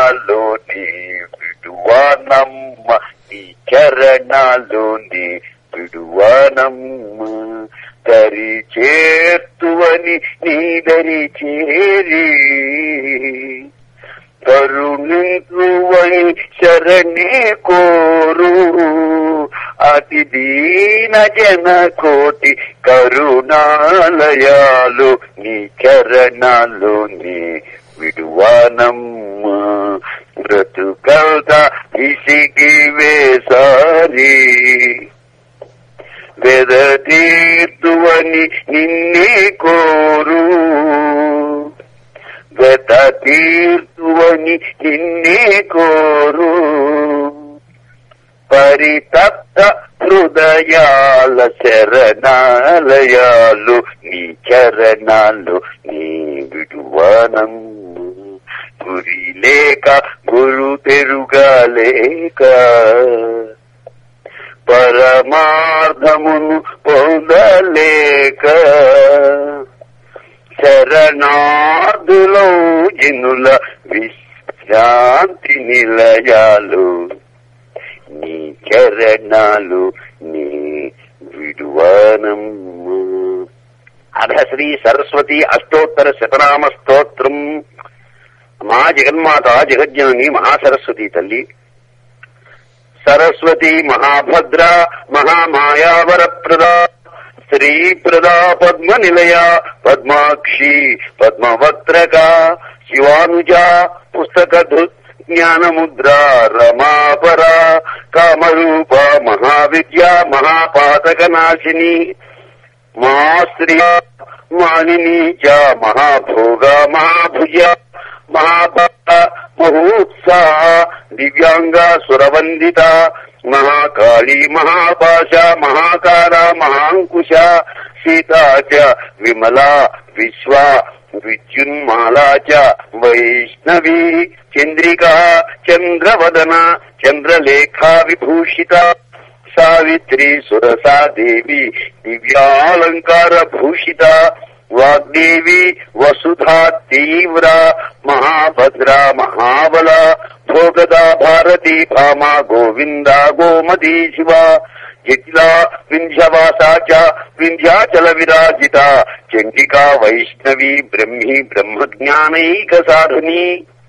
చరణాలోని విడువానమ్మ నీ చరణాలోని విడువానమ్మ దరి చేర్తువని నీ దరి చేరి కరుణించువని శరణే కోరు అతి దీన జన కోటి కరుణాలయాలు నీ చరణాలు నీ విడువానమ్మ బ్రతుకల్త విసిగి వేసారి వెదతీర్తువని నిన్నే కోరు గత తీర్తువని నిన్నే కోరు పరితప్త హృదయాల శరణాలయాలు నీ చరణాలు నీ విడువనం గురి లేక గురు తెరుగలేక పరమార్థమును పొందలేక శరణార్థులో జనుల విశ్రాంతి నిలయాలు నీ చరణాలు నీ విడువనము అధ శ్రీ సరస్వతి అష్టోత్తర శతనామ స్తోత్రం మా జగన్మాత జగజ్జనని మహాసరస్వతి తల్లి సరస్వతి మహాభద్ర మహామాయావరప్రద శ్రీప్రదా పద్మ నిలయ పద్మాక్షి పద్మవక్త్రక శివానుజ పుస్తక జ్ఞానముద్ర రమాపర కామరూప మహావిద్య మహాపాతక నాశిని మా శ్రీ మాలిని చ మహాభోగ మహాభుజ మహాపాత మహోత్సాహ దివ్యాంగ సురవందిత మహాకాళీ మహాపాశ మహాకార మహాంకుశ సీతా చ విమలా విశ్వ విద్యున్మాలా చ వైష్ణవీ చంద్రికా చంద్రవదన చంద్రలేఖా విభూషిత సావిత్రి సురసా దేవి దివ్యాలంకార భూషిత వాగ్దేవి వసుధా తీవ్ర మహాభద్ర మహాబల భోగదా భారతి భామా గోవింద గోమతీ శివ జటిలా వింధ్యవాసా చ వింధ్యాచల విరాజిత చండికా వైష్ణవి బ్రహ్మి బ్రహ్మజ్ఞానైక సాధుని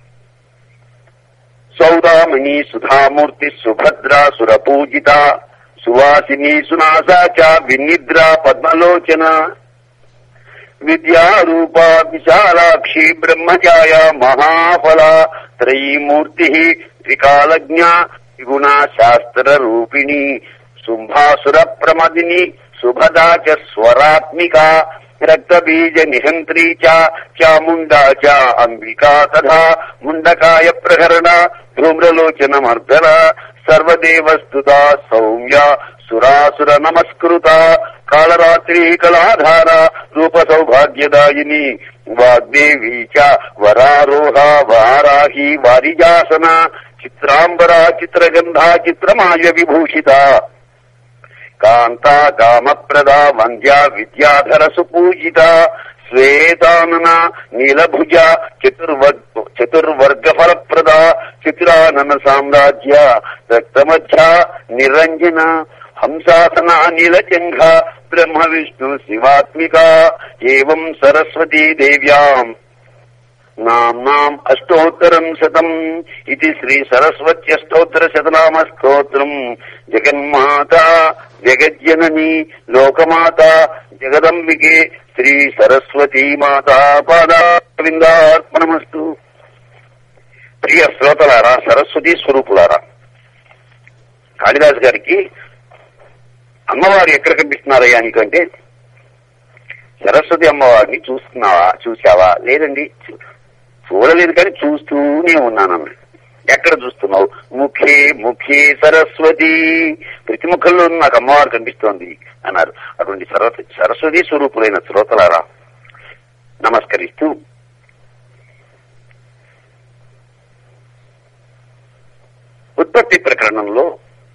సౌదామణి సుధామూర్తి సుభద్రా సురపూజిత సువాసిని సునాసా చ వినిద్ర పద్మలోచన విద్యారూప విశాలాక్షి బ్రహ్మచాయ మహాఫల త్రయీమూర్తి త్రికాలజ్ఞ త్రిగుణ శాస్త్ర రూపిణి శుంభాసుర ప్రమదిని సుభదా చ స్వరాత్మిక రక్తబీజ నిహంత్రీ చ చాముండా చ అంబికా తథా ముండకాయ ప్రహరణ ధూమ్రలోచన మర్దన సర్వదేవస్తుత సౌమ్య సురాసుర నమస్కృత కాళరాత్రి కళాధార రూప సౌభాగ్యదాయిని వాగ్దేవీ చ వరారోహ వారాహి వారిజాసన చిత్రాంబర చిత్రగంధ చిత్రమాయ విభూషిత కాంతా కామప్రద వంద్య విద్యాధర సుపూజిత శ్వేతానన నీలభుజ చతుర్వర్గ చతుర్వర్గ ఫలప్రద చిత్రానన సామ్రాజ్య రక్తమధ్య నిరంజన హంసాసన నీలజంఘ బ్రహ్మ విష్ణు శివాత్మిక ఏం సరస్వతీ దేవ్యాం నామ్నాం అష్టోత్తరం శతం ఇది శ్రీ సరస్వత్యష్టోత్తర శతనామ స్తోత్రం జగన్మాత జగజ్జనని లోకమాత జగదంబికే శ్రీ సరస్వతీ మాతా పాదావిందార్పణమస్తు ప్రియ శ్రోతలారా సరస్వతి స్వరూపులారా కాళిదాస్ గారికి అమ్మవారు ఎక్కడ కనిపిస్తున్నారయ్యా నీకంటే సరస్వతి అమ్మవారిని చూస్తున్నావా చూసావా లేదండి చూ- చూడలేదు కానీ చూస్తూనే ఉన్నానన్న ఎక్కడ చూస్తున్నావు ముఖే ముఖే సరస్వతి ప్రతి ముఖంలో నాకు అమ్మవారు కనిపిస్తోంది అన్నారు అటువంటి సరస్వతి సరస్వతి స్వరూపులైన శ్రోతలారా నమస్కరిస్తూ ఉత్పత్తి ప్రకరణంలో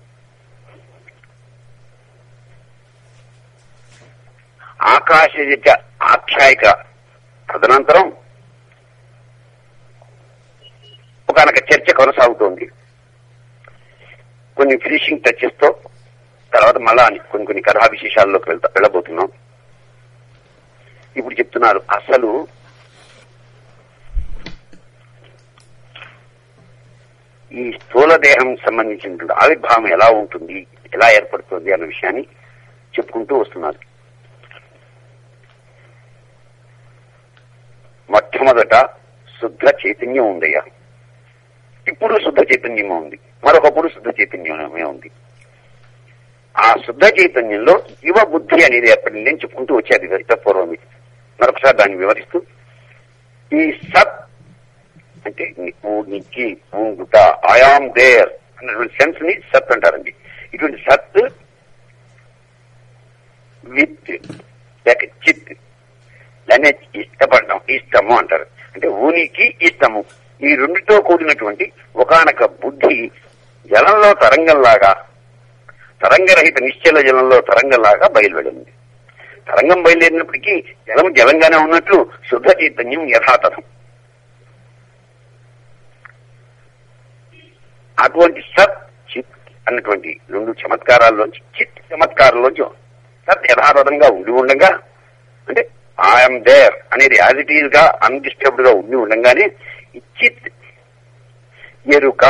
ఆకాశజ ఆఖ్యాయిక తదనంతరం ఒక ఒకనొక చర్చ కొనసాగుతోంది కొన్ని ఫినిషింగ్ టచెస్ తో తర్వాత మళ్ళా కొన్ని కొన్ని కథా విశేషాల్లోకి వెళ్తా వెళ్ళబోతున్నాం ఇప్పుడు చెప్తున్నారు అసలు ఈ స్థూల దేహం సంబంధించినటువంటి ఆవిర్భావం ఎలా ఉంటుంది ఎలా ఏర్పడుతుంది అన్న విషయాన్ని చెప్పుకుంటూ వస్తున్నారు మొట్టమొదట శుద్ధ చైతన్యం ఉందయ్యా ఇప్పుడు శుద్ధ చైతన్యమే ఉంది మరొకప్పుడు శుద్ధ చైతన్యమే ఉంది ఆ శుద్ధ చైతన్యంలో జీవ బుద్ధి అనేది ఏర్పడింది అని చెప్పుకుంటూ వచ్చేది గత పూర్వం మరొకసారి దాన్ని వివరిస్తూ ఈ సత్ అంటే నీకు నీకి ఉండుట ఐఆమ్ దేర్ అన్నటువంటి సెన్స్ ని సత్ అంటారండి ఇటువంటి సత్ విత్ లేక చిత్ దాన్ని ఇష్టపడడం ఇష్టము అంటారు అంటే ఊనికి ఇష్టము ఈ రెండుతో కూడినటువంటి ఒకనొక బుద్ధి జలంలో తరంగంలాగా తరంగరహిత నిశ్చల జలంలో తరంగంలాగా బయలువెడింది తరంగం బయలుదేరినప్పటికీ జలం జలంగానే ఉన్నట్లు శుద్ధ చైతన్యం యథాతథం అటువంటి సత్ చిత్ అన్నటువంటి రెండు చమత్కారాల్లోంచి చిత్ చమత్కారంలోంచి సత్ యథాతథంగా ఉండి ఉండగా అంటే ఐఎమ్ దేర్ అనేది యాజ్ ఇట్ ఈజ్ గా అన్డిస్టర్బ్డ్ గా ఉండి ఉండగానే ఈ చిత్ ఎరుక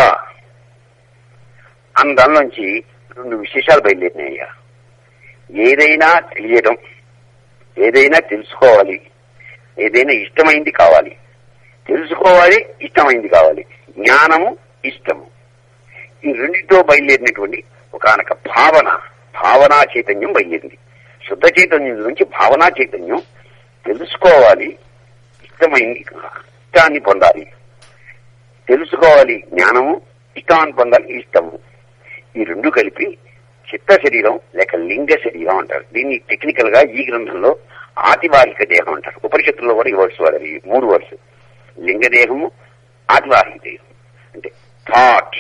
అన్న దానిలోంచి రెండు విశేషాలు బయలుదేరినాయ్యా ఏదైనా తెలియడం ఏదైనా తెలుసుకోవాలి ఏదైనా ఇష్టమైంది కావాలి తెలుసుకోవాలి ఇష్టమైంది కావాలి జ్ఞానము ఇష్టము ఈ రెండింటితో బయలుదేరినటువంటి ఒకనొక భావన భావనా చైతన్యం బయలుదేరింది శుద్ధ చైతన్యం నుంచి భావనా చైతన్యం తెలుసుకోవాలి ఇష్టమైంది ఇష్టాన్ని పొందాలి తెలుసుకోవాలి జ్ఞానము ఇష్టాన్ని పొందాలి ఇష్టము ఈ రెండు కలిపి చిత్త శరీరం లేక లింగ శరీరం అంటారు దీన్ని టెక్నికల్ గా ఈ గ్రంథంలో ఆతివాహిక దేహం అంటారు ఉపనిషత్తుల్లో కూడా ఈ వర్డ్స్ వాడారు ఈ మూడు వర్డ్స్ లింగ దేహము ఆతివాహిక దేహం అంటే థాట్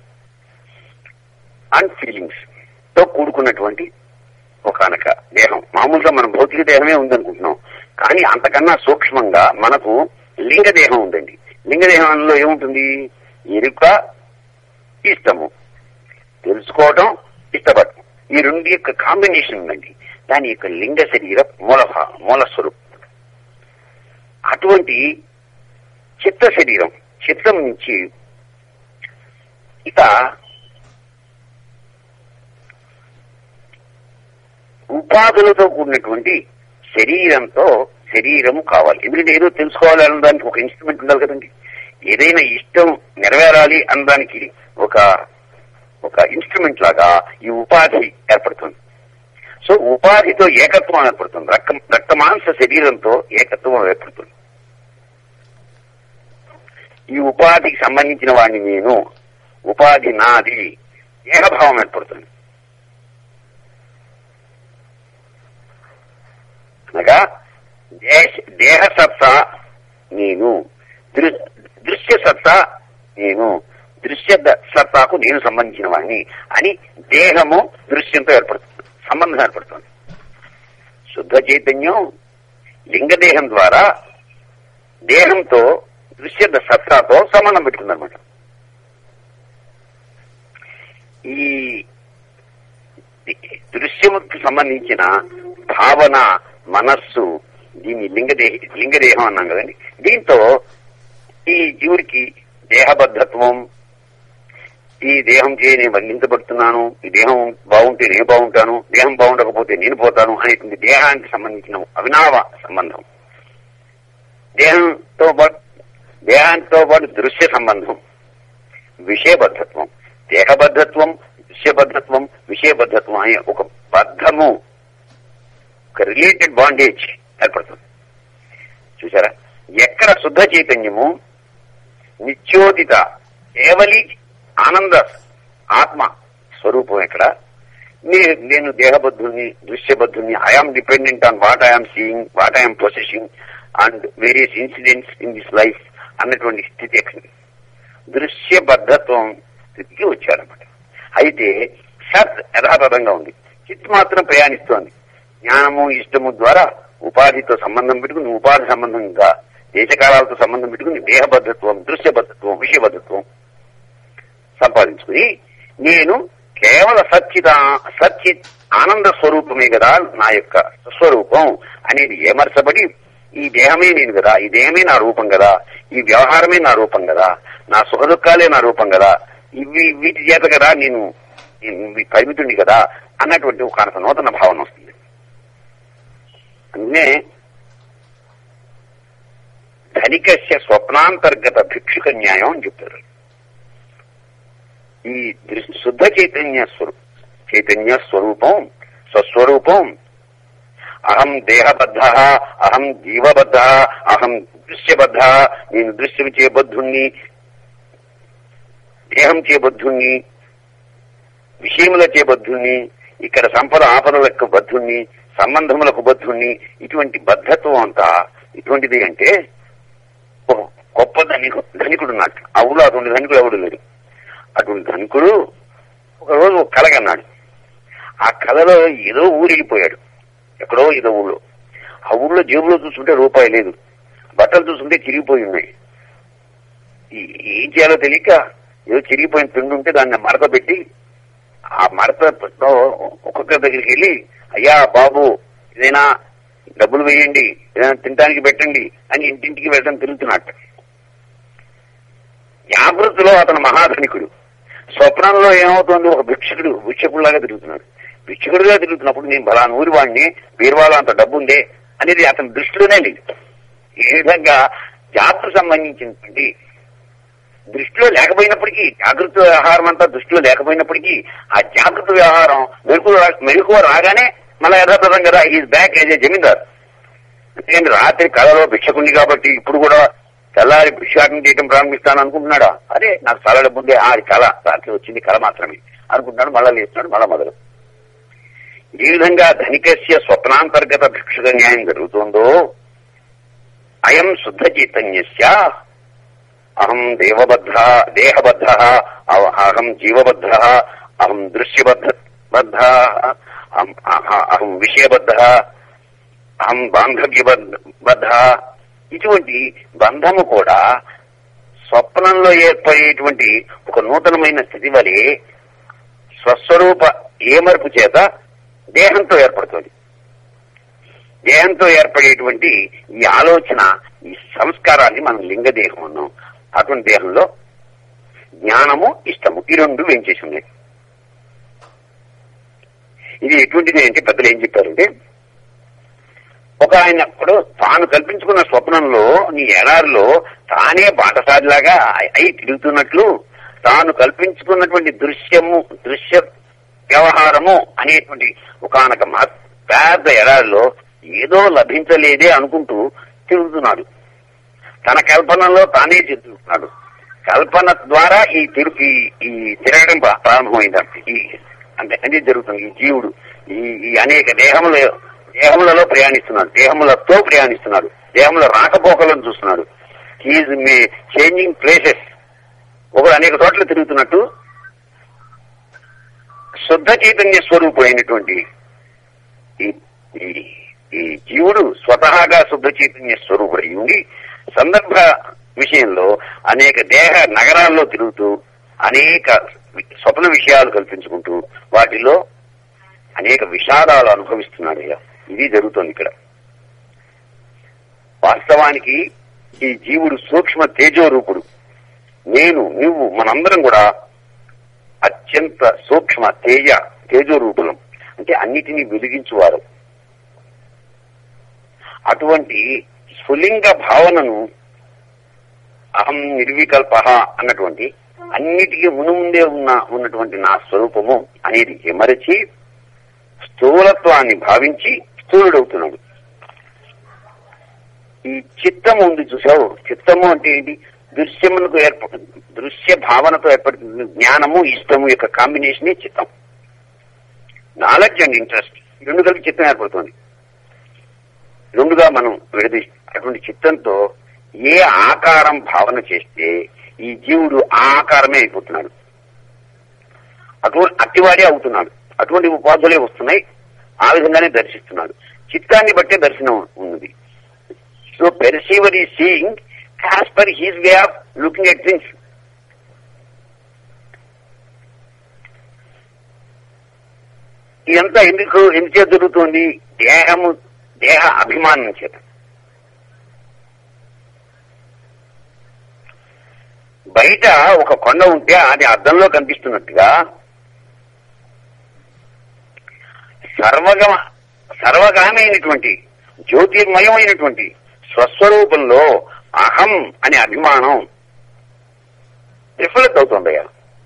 అండ్ ఫీలింగ్స్ తో కూడుకున్నటువంటి ఒకనొక దేహం మామూలుగా మనం భౌతిక దేహమే ఉందనుకుంటున్నాం కానీ అంతకన్నా సూక్ష్మంగా మనకు లింగ దేహం ఉందండి లింగ దేహంలో ఏముంటుంది ఎరుక ఇష్టము తెలుసుకోవటం ఇష్టపడటం ఈ రెండు యొక్క కాంబినేషన్ ఉందండి దాని యొక్క లింగ శరీర మూల భా- మూల స్వరూపం అటువంటి చిత్త శరీరం చిత్తం నుంచి ఇక ఉపాధులతో కూడినటువంటి శరీరంతో శరీరము కావాలి ఎందుకంటే ఏదో తెలుసుకోవాలి అనడానికి ఒక ఇన్స్ట్రుమెంట్ ఉండాలి కదండి ఏదైనా ఇష్టం నెరవేరాలి అనడానికి ఒక ఒక ఇన్స్ట్రుమెంట్ లాగా ఈ ఉపాధి ఏర్పడుతుంది సో ఉపాధితో ఏకత్వం ఏర్పడుతుంది రక్త రక్త మాంస శరీరంతో ఏకత్వం ఏర్పడుతుంది ఈ ఉపాధికి సంబంధించిన వాడిని నేను ఉపాధి నాది దేహభావం ఏర్పడుతుంది అనగా దేశ దేహ సత్తా నేను దృ- దృశ్య సత్తా నేను దృశ్య ద- సత్తాకు నేను సంబంధించిన వాడిని అని దేహము దృశ్యంతో ఏర్పడుతుంది సంబంధం ఏర్పడుతుంది శుద్ధ చైతన్యం లింగదేహం ద్వారా దేహంతో దృశ్య ద- సత్తాతో సంబంధం పెట్టుకుందనమాట ఈ దృశ్యముకు సంబంధించిన భావన మనస్సు దీన్ని లింగదేహ లింగదేహం అన్నాం కదండి దీంతో ఈ జీవుడికి దేహబద్ధత్వం ఈ దేహం చే నేను బంధించబడుతున్నాను ఈ దేహం బాగుంటే నేను బాగుంటాను దేహం బాగుండకపోతే నేను పోతాను అనేటువంటి దేహానికి సంబంధించిన అవినావ సంబంధం దేహంతో పాటు దేహాంతో పాటు దృశ్య సంబంధం విషయబద్ధత్వం దేహబద్ధత్వం దృశ్యబద్ధత్వం విషయబద్ధత్వం అనే ఒక బద్ధము ఒక రిలేటెడ్ బాండేజ్ ఏర్పడుతుంది చూసారా ఎక్కడ శుద్ధ చైతన్యము నిత్యోదిత కేవలి ఆనంద ఆత్మ స్వరూపం ఎక్కడ నే- నేను దేహబద్ధుల్ని దృశ్యబద్ధుల్ని I am dependent on what I am seeing what I am processing and various incidents in this life అన్నటువంటి స్థితి ఎక్కడ దృశ్యబద్ధత్వం స్థితికి వచ్చారన్నమాట అయితే సత్ యథాతథంగా ఉంది చిత్ మాత్రం ప్రయాణిస్తోంది జ్ఞానము ఇష్టము ద్వారా ఉపాధితో సంబంధం పెట్టుకుని ఉపాధి సంబంధంగా దేశకాలాలతో సంబంధం పెట్టుకుని దేహబద్ధత్వం దృశ్యబద్ధత్వం విషయబద్ధత్వం సంపాదించుకుని నేను కేవల సచ్చిత సచ్చిత్ ఆనంద స్వరూపమే కదా నా యొక్క స్వరూపం అనేది ఏమర్చబడి ఈ దేహమే నేను కదా ఈ దేహమే నా రూపం కదా ఈ వ్యవహారమే నా రూపం కదా నా సుఖ దుఃఖాలే నా రూపం కదా ఇవి వీటి చేత కదా నేను నేను ఇవి పరిమితుడిని కదా అన్నటువంటి ఒక అంత నూతన భావన వస్తుంది అందుకనే ధనికస్య స్వప్నాంతర్గత భిక్షుక న్యాయం అని చెప్తారు ఈ దృ- శుద్ధ చైతన్య స్వరూ చైతన్య స్వరూపం స్వస్వరూపం అహం దేహబద్ధ అహం జీవబద్ధ అహం దృశ్యబద్ధ నేను దృశ్యం చేయబద్ధుణ్ణి దేహం చేయబద్ధుణ్ణి విషయముల చేయబద్ధుణ్ణి ఇక్కడ సంపద ఆపదలకు బద్ధుణ్ణి సంబంధములకు బద్ధుణ్ణి ఇటువంటి బద్ధత్వం అంతా ఇటువంటిది అంటే ఒక గొప్ప ధనికు ధనికుడు నాకు ఆ ఊళ్ళో అటువంటి ధనికుడు ఎవడు లేడు అటువంటి ధనికుడు ఒక రోజు ఒక కలగన్నాడు ఆ కళలో ఏదో ఊరిగిపోయాడు ఎక్కడో ఏదో ఊళ్ళో ఆ ఊళ్ళో జేబులో చూస్తుంటే రూపాయి లేదు బట్టలు చూస్తుంటే చిరిగిపోయి ఉన్నాయి ఈ- ఏం చేయాలో తెలియక ఏదో చిరిగిపోయిన పిండి ఉంటే దాన్ని మడత పెట్టి ఆ మడత పెట్టో ఒక్కొక్కరి దగ్గరికి వెళ్ళి అయ్యా బాబు ఏదైనా డబ్బులు వేయండి ఏదైనా తినడానికి పెట్టండి అని ఇంటింటికి వెళ్ళడం తిరుగుతున్నట్టు జాగ్రత్తలో అతను మహాధనికుడు స్వప్నంలో ఏమవుతుంది ఒక భిక్షకుడు భిక్షకుడిలాగా తిరుగుతున్నాడు భిక్షకుడిగా తిరుగుతున్నప్పుడు నేను బలాన్ ఊరి వాడిని బీర్వాలో అంత డబ్బు ఉందే అనేది అతని దృష్టిలోనే లేదు ఏ విధంగా జాగ్రత్త సంబంధించినటువంటి దృష్టిలో లేకపోయినప్పటికీ జాగ్రత్త వ్యవహారం అంతా దృష్టిలో లేకపోయినప్పటికీ ఆ జాగ్రత్త వ్యవహారం మెరుకు మెరుకువ రాగానే మళ్ళా యథాతథం కదా is back as a zamindar ఎందుకంటే రాత్రి కళలో భిక్షకుండి కాబట్టి ఇప్పుడు కూడా తెల్లారి భిక్షాటం చేయడం ప్రారంభిస్తాను అనుకుంటున్నాడా అదే నాకు చాలా డబ్బు ఉంది ఆ, అది కళ రాత్రి వచ్చింది కళ మాత్రమే అనుకుంటున్నాడు మళ్ళా లేస్తున్నాడు మళ్ళా మొదలు ఈ విధంగా ధనికస్య స్వప్నాంతర్గత భిక్షుక న్యాయం జరుగుతుందో అయం శుద్ధ చైతన్యస్య అహం దేవబద్ధ దేహబద్ధ అవ- అహం జీవబద్ధ అహం దృశ్యబద్ధ బద్ధ అహం అహ- అహం విషయబద్ధ అహం బాంధవ్యబద్ధ ఇటువంటి బంధము కూడా స్వప్నంలో ఏర్పడేటువంటి ఒక నూతనమైన స్థితి వలె స్వస్వరూప ఏమర్పు చేత దేహంతో ఏర్పడుతుంది దేహంతో ఏర్పడేటువంటి ఈ ఆలోచన ఈ సంస్కారాన్ని మనం లింగదేహం అన్నాం అటువంటి దేహంలో జ్ఞానము ఇష్టము ఈ రెండు వెంచేసి ఉన్నాయి ఇది ఎటువంటిది అంటే పెద్దలు ఏం చెప్పారంటే ఒక ఆయన ఇప్పుడు తాను కల్పించుకున్న స్వప్నంలో నీ ఎడారిలో తానే బాటసారిలాగా అయి తిరుగుతున్నట్లు తాను కల్పించుకున్నటువంటి దృశ్యము దృశ్య వ్యవహారము అనేటువంటి ఒకనొక పెద్ద ఎడారిలో ఏదో లభించలేదే అనుకుంటూ తిరుగుతున్నాడు తన కల్పనలో తానే తిరుగుతున్నాడు కల్పన ద్వారా ఈ తిరు ఈ ఈ తిరగడం ప్రా- ప్రారంభమైంది ఈ అంటే అది జరుగుతుంది ఈ జీవుడు ఈ ఈ అనేక దేహముల దేహములలో ప్రయాణిస్తున్నాడు దేహములతో ప్రయాణిస్తున్నాడు దేహముల రాకపోకలను చూస్తున్నాడు హీఈ్ మీ చేంజింగ్ ప్లేసెస్ ఒకడు అనేక చోట్ల తిరుగుతున్నట్టు శుద్ధ చైతన్య స్వరూపుడైనటువంటి ఈ ఈ- ఈ జీవుడు స్వతహాగా శుద్ధ చైతన్య స్వరూపుడై ఉండి సందర్భ విషయంలో అనేక దేహ నగరాల్లో తిరుగుతూ అనేక స్వప్న విషయాలు కల్పించుకుంటూ వాటిలో అనేక విషాదాలు అనుభవిస్తున్నాడు అయ్యా ఇది జరుగుతోంది ఇక్కడ వాస్తవానికి ఈ జీవుడు సూక్ష్మ తేజోరూపుడు నేను నువ్వు మనందరం కూడా అత్యంత సూక్ష్మ తేజ తేజోరూపులం అంటే అన్నిటినీ వెలిగించువారు అటువంటి స్ఫులింగ భావనను అహం నిర్వికల్ప అన్నటువంటి అన్నిటికీ మునుముందే ఉన్న ఉన్నటువంటి నా స్వరూపము అనేది ఎమరచి స్థూలత్వాన్ని భావించి స్థూలుడవుతున్నాడు ఈ చిత్తము ఉంది చూసావు చిత్తము అంటే ఏంటి దృశ్యమునకు ఏర్ప దృశ్య భావనతో ఏర్పడుతుంది జ్ఞానము ఇష్టము యొక్క కాంబినేషనే చిత్తం నాలెడ్జ్ అండ్ ఇంట్రెస్ట్ ఈ రెండు కలిపి చిత్తం ఏర్పడుతుంది రెండుగా మనం విడదీ అటువంటి చిత్తంతో ఏ ఆకారం భావన చేస్తే ఈ జీవుడు ఆ ఆకారమే అయిపోతున్నాడు అటువంటి అట్టివాడే అవుతున్నాడు అటువంటి ఉపాధులే వస్తున్నాయి ఆ విధంగానే దర్శిస్తున్నాడు చిత్తాన్ని బట్టే దర్శనం ఉన్నది సో పెర్సీవర్ ఈ seeing as per his way of looking at things ఇదంతా ఎందుకు ఎందుచే జరుగుతుంది దేహము దేహ అభిమానం చేత బయట ఒక కొండ ఉంటే అది అద్దంలో కనిపిస్తున్నట్టుగా సర్వగమ సర్వగామైనటువంటి జ్యోతిర్మయమైనటువంటి స్వస్వరూపంలో అహం అనే అభిమానం రిఫ్లెక్ట్ అవుతుందయ్యా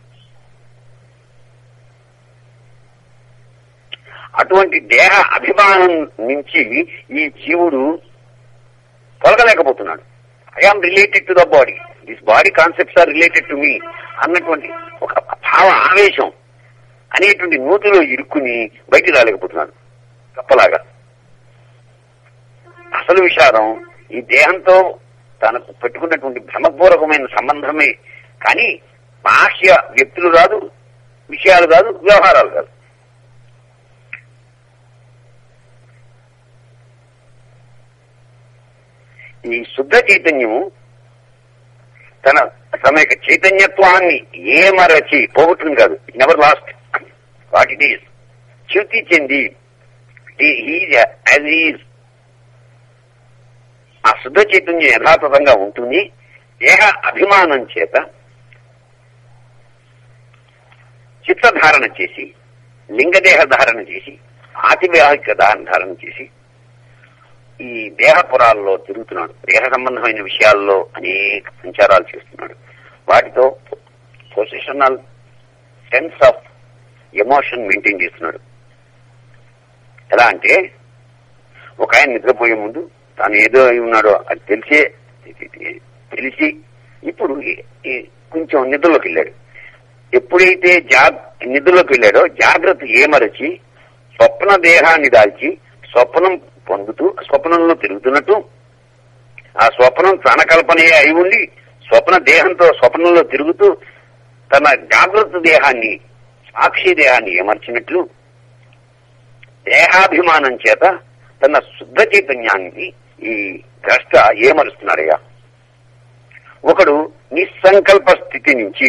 అటువంటి దేహ అభిమానం నుంచి ఈ జీవుడు తొలగలేకపోతున్నాడు I am related to the body this body concepts are related to me అన్నటువంటి ఒక భావ ఆవేశం అనేటువంటి నూతిలో ఇరుక్కుని బయటికి రాలేకపోతున్నాడు తప్పలాగా అసలు విషాదం ఈ దేహంతో తనకు పెట్టుకున్నటువంటి భ్రమపూర్వకమైన సంబంధమే కానీ బాహ్య వ్యక్తులు కాదు విషయాలు కాదు వ్యవహారాలు కాదు ఈ శుద్ధ చైతన్యము తన తన యొక్క చైతన్యత్వాన్ని ఏమరచి పోగొట్టింది కాదు never lost what it is శృతి చెంది యాజ్ ఈజ్ ఆ శుద్ధ చైతన్యం యథాతథంగా ఉంటుంది దేహ అభిమానం చేత చిత్తధారణ చేసి లింగదేహ ధారణ చేసి ఆతివ్యాహిక ధారణ చేసి ఈ దేహపురాల్లో తిరుగుతున్నాడు దేహ సంబంధమైన విషయాల్లో అనేక సంచారాలు చేస్తున్నాడు వాటితో positional sense of emotion maintain చేస్తున్నాడు ఎలా అంటే ఒక ఆయన నిద్రపోయే ముందు తాను ఏదో అయి ఉన్నాడో అది తెలిసే తెలిసి ఇప్పుడు కొంచెం నిద్రలోకి వెళ్ళాడు ఎప్పుడైతే జా నిద్రలోకి వెళ్ళాడో జాగ్రత్త ఏమరచి స్వప్న దేహాన్ని దాల్చి స్వప్నం పొందుతూ స్వప్నంలో తిరుగుతున్నట్టు ఆ స్వప్నం తన కల్పనే అయి ఉండి స్వప్న దేహంతో స్వప్నంలో తిరుగుతూ తన జాగ్రత్త దేహాన్ని సాక్షి దేహాన్ని ఏమర్చినట్లు దేహాభిమానం చేత తన శుద్ధ చైతన్యాన్ని ఈ ద్రష్ట ఏమరుస్తున్నాడయ్యా ఒకడు నిస్సంకల్ప స్థితి నుంచి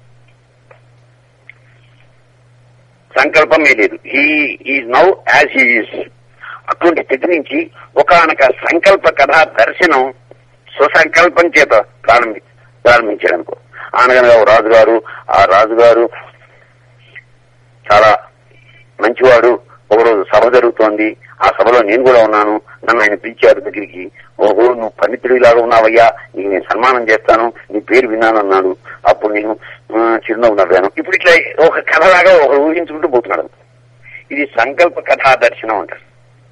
సంకల్పమే లేదు he is now as he is అటువంటి స్థితి నుంచి ఒకనొక సంకల్ప కథ దర్శనం సుసంకల్పం చేత ప్రారంభి ప్రారంభించాడు అనుకో అనగనగా ఓ రాజుగారు ఆ రాజుగారు చాలా మంచివాడు ఒకరోజు సభ జరుగుతోంది ఆ సభలో నేను కూడా ఉన్నాను నన్ను ఆయన పిలిచారు దగ్గరికి ఓహో నువ్వు పండితుడిలాగా ఉన్నావయ్యా నీకు నేను సన్మానం చేస్తాను నీ పేరు విన్నాను అన్నాడు అప్పుడు నేను చిరునవ్వు నవ్వాను ఇప్పుడు ఇట్లా ఒక కథలాగా ఒక ఊహించుకుంటూ పోతున్నాడు ఇది సంకల్ప కథా దర్శనం అంటారు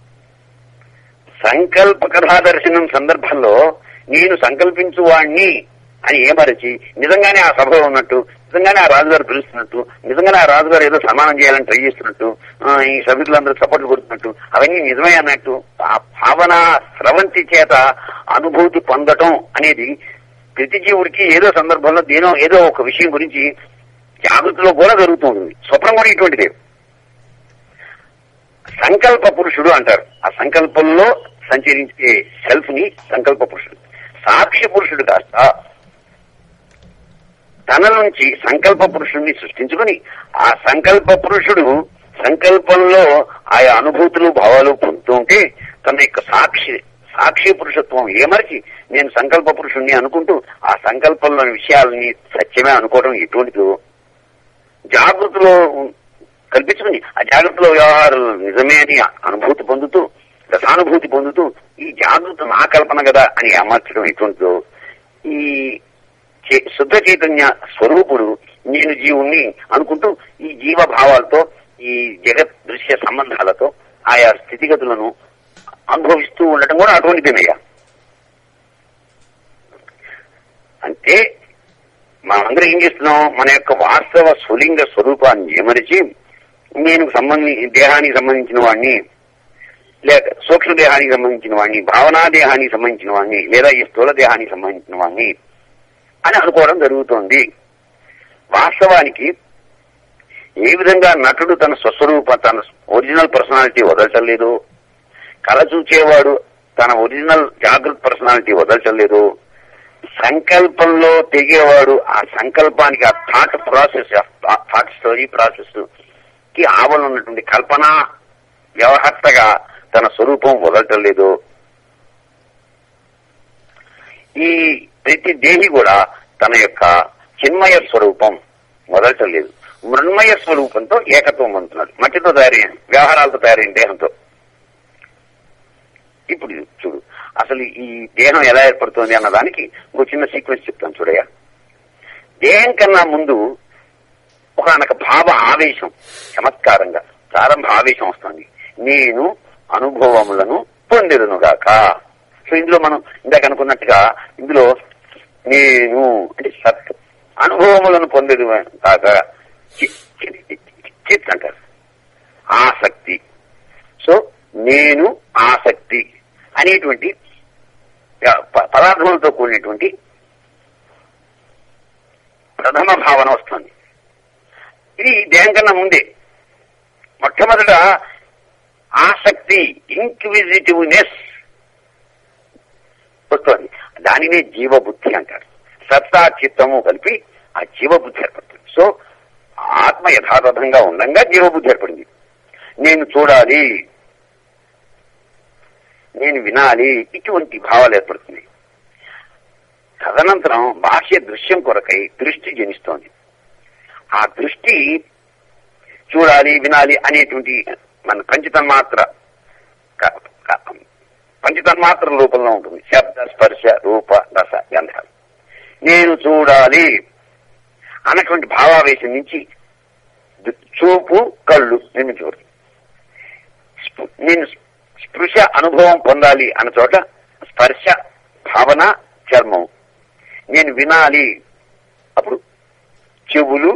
సంకల్ప కథా దర్శనం సందర్భంలో నేను సంకల్పించు వాణ్ణి అని ఏమరచి నిజంగానే ఆ సభలో ఉన్నట్టు నిజంగానే ఆ రాజుగారు పిలుస్తున్నట్టు నిజంగానే ఆ రాజుగారు ఏదో సన్మానం చేయాలని ట్రై చేస్తున్నట్టు ఈ సభ్యులందరూ సపోర్ట్లు కొడుతున్నట్టు అవన్నీ నిజమే అన్నట్టు ఆ భావన స్రవంతి చేత అనుభూతి పొందటం అనేది ప్రతి జీవుడికి ఏదో సందర్భంలో దేనో ఏదో ఒక విషయం గురించి జాగృతిలో కూడా జరుగుతుంది స్వప్నం కూడా ఇటువంటిదే సంకల్ప పురుషుడు అంటారు ఆ సంకల్పంలో సంచరించే సెల్ఫ్ ని సంకల్ప పురుషుడు సాక్షి పురుషుడు కాస్త తన నుంచి సంకల్ప పురుషుడిని సృష్టించుకుని ఆ సంకల్ప పురుషుడు సంకల్పంలో ఆయా అనుభూతులు భావాలు పొందుతూ ఉంటే తన యొక్క సాక్షి సాక్షి పురుషత్వం ఏమరిచి నేను సంకల్ప పురుషుణ్ణి అనుకుంటూ ఆ సంకల్పంలోని విషయాలని సత్యమే అనుకోవడం ఎటువంటిదో జాగృతిలో కల్పించుకుని ఆ జాగ్రత్తలో వ్యవహారాలు నిజమే అని అనుభూతి పొందుతూ రసానుభూతి పొందుతూ ఈ జాగృత నా కల్పన కదా అని అమర్చడం ఎటువంటిదో ఈ శుద్ధ చైతన్య స్వరూపుడు నేను జీవుణ్ణి అనుకుంటూ ఈ జీవభావాలతో ఈ జగత్ దృశ్య సంబంధాలతో ఆయా స్థితిగతులను అనుభవిస్తూ ఉండటం కూడా అటువంటిదేనయ్యా అంటే మనందరం ఏం చేస్తున్నాం మన యొక్క వాస్తవ స్వలింగ స్వరూపాన్ని ఏమరిచి నేను సంబంధి దేహానికి సంబంధించిన వాడిని లేక సూక్ష్మ దేహానికి సంబంధించిన వాడిని భావనా దేహానికి సంబంధించిన వాడిని లేదా ఈ స్థూల దేహానికి సంబంధించిన వాడిని అని అనుకోవడం జరుగుతోంది వాస్తవానికి ఏ విధంగా నటుడు తన స్వస్వరూప తన ఒరిజినల్ పర్సనాలిటీ వదలటం లేదు కళ చూచేవాడు తన ఒరిజినల్ జాగృత పర్సనాలిటీ వదల్చలేదు సంకల్పంలో తెగేవాడు ఆ సంకల్పానికి ఆ thought process thought story process కి ఆవలు ఉన్నటువంటి కల్పన వ్యవహర్తగా తన స్వరూపం వదలటం లేదు ఈ ప్రతి దేహి కూడా తన యొక్క చిన్మయ స్వరూపం వదలటం లేదు మృణ్మయ స్వరూపంతో ఏకత్వం పొందుతున్నాడు మట్టితో తయారైన వ్యవహారాలతో తయారైన దేహంతో ఇప్పుడు చూడు అసలు ఈ దేహం ఎలా ఏర్పడుతుంది అన్న దానికి ఒక చిన్న సీక్వెన్స్ చెప్తాను చూడయ్యా దేహం కన్నా ముందు ఒకనొక భావ ఆవేశం చమత్కారంగా ప్రారంభ ఆవేశం వస్తుంది నేను అనుభవములను పొందిరునుగాక సో ఇందులో మనం ఇందాక అనుకున్నట్టుగా ఇందులో నేను అంటే సత్ అనుభవములను పొందేది కాక చి- చి- చిత్ అంటారు ఆసక్తి సో నేను ఆసక్తి అనేటువంటి ఆ, ప- పదార్థములతో కూడినటువంటి ప్రథమ భావన వస్తుంది ఇది దేహం కన్నా ముందే మొట్టమొదట ఆసక్తి ఇంక్విజిటివ్నెస్ వస్తుంది దానినే జీవబుద్ధి అంటారు సత్తా చిత్తము కలిపి ఆ జీవబుద్ధి ఏర్పడుతుంది సో ఆత్మ యథాతథంగా ఉండగా జీవబుద్ధి ఏర్పడింది నేను చూడాలి నేను వినాలి ఇటువంటి భావాలు ఏర్పడుతున్నాయి తదనంతరం బాహ్య దృశ్యం కొరకై దృష్టి జనిస్తోంది ఆ దృష్టి చూడాలి వినాలి అనేటువంటి మన పంచతన్మాత్ర క- క- పంచతన్మాత్ర రూపంలో ఉంటుంది శబ్ద స్పర్శ రూప రస గంధాలు నేను చూడాలి అన్నటువంటి భావావేశం నుంచి దు- చూపు కళ్ళు నిర్మించబడుతుంది స్పు- నేను స్పృశ అనుభవం పొందాలి అన్న చోట స్పర్శ భావన చర్మం నేను వినాలి అప్పుడు చెవులు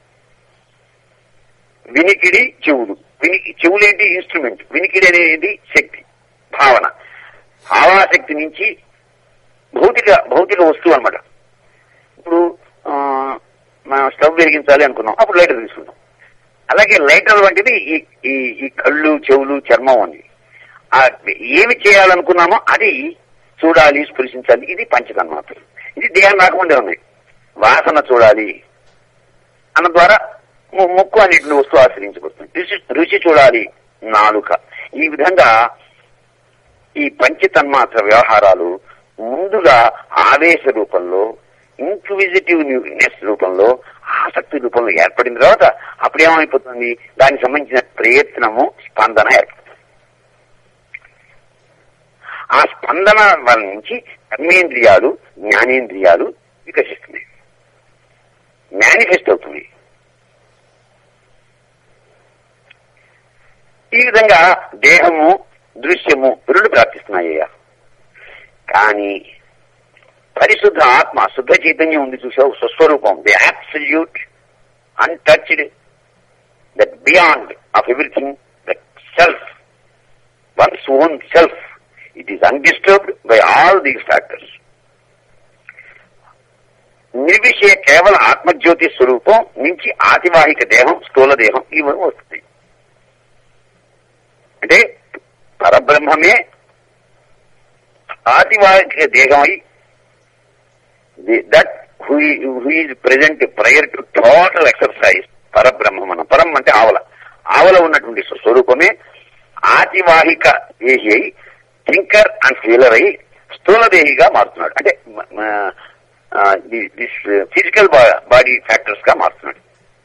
వినికిడి చెవులు విని చెవులేంటి ఇన్స్ట్రుమెంట్ వినికిడి అనేది శక్తి భావన భావాశక్తి నుంచి భౌతిక భౌతిక వస్తువు అన్నమాట ఇప్పుడు ఆ, మనం స్టవ్ వెలిగించాలి అనుకున్నాం అప్పుడు లైటర్ తీసుకున్నాం అలాగే లైటర్ వంటిది ఈ ఈ ఈ కళ్ళు చెవులు చర్మం ఉంది ఆ ఏమి చేయాలనుకున్నామో అది చూడాలి స్పృశించాలి ఇది పంచతన్మాత్రం ఇది దేహం రాకముందే ఉన్నాయి వాసన చూడాలి అన్న ద్వారా ము- ముక్కు అనేటువంటి వస్తువు ఆశ్రయించబడుతుంది రుచి రుచి చూడాలి నాలుక ఈ విధంగా ఈ పంచతన్మాత్ర వ్యవహారాలు ముందుగా ఆవేశ రూపంలో ఇంక్విజిటివ్నెస్ రూపంలో ఆసక్తి రూపంలో ఏర్పడిన తర్వాత అప్పుడేమైపోతుంది దానికి సంబంధించిన ప్రయత్నము స్పందన ఏర్పడుతుంది ఆ స్పందన వల్ల నుంచి కర్మేంద్రియాలు జ్ఞానేంద్రియాలు వికసిస్తున్నాయి మేనిఫెస్ట్ అవుతుంది ఈ విధంగా దేహము దృశ్యము రెండు ప్రాప్తిస్తున్నాయ్యా కానీ పరిశుద్ధ ఆత్మ శుద్ధ చైతన్యం ఉంది చూసావు స్వస్వరూపం the absolute untouched that beyond of everything that self one's own self it is undisturbed by all these factors నిర్విషయ కేవల ఆత్మజ్యోతి స్వరూపం నుంచి ఆతివాహిక దేహం స్థూల దేహం ఇవన్నీ వస్తుంది అంటే పరబ్రహ్మమే ఆతివాహిక దేహమై that who is present prior to total exercise పరబ్రహ్మం అన్న పరం అంటే ఆవల ఆవల ఉన్నటువంటి స్వరూపమే ఆతివాహిక దేహి అయి థింకర్ అండ్ ఫీలర్ అయి స్థూలదేహిగా మారుతున్నాడు అంటే దిస్ ఫిజికల్ బాడీ ఫ్యాక్టర్స్ గా మారుతున్నాడు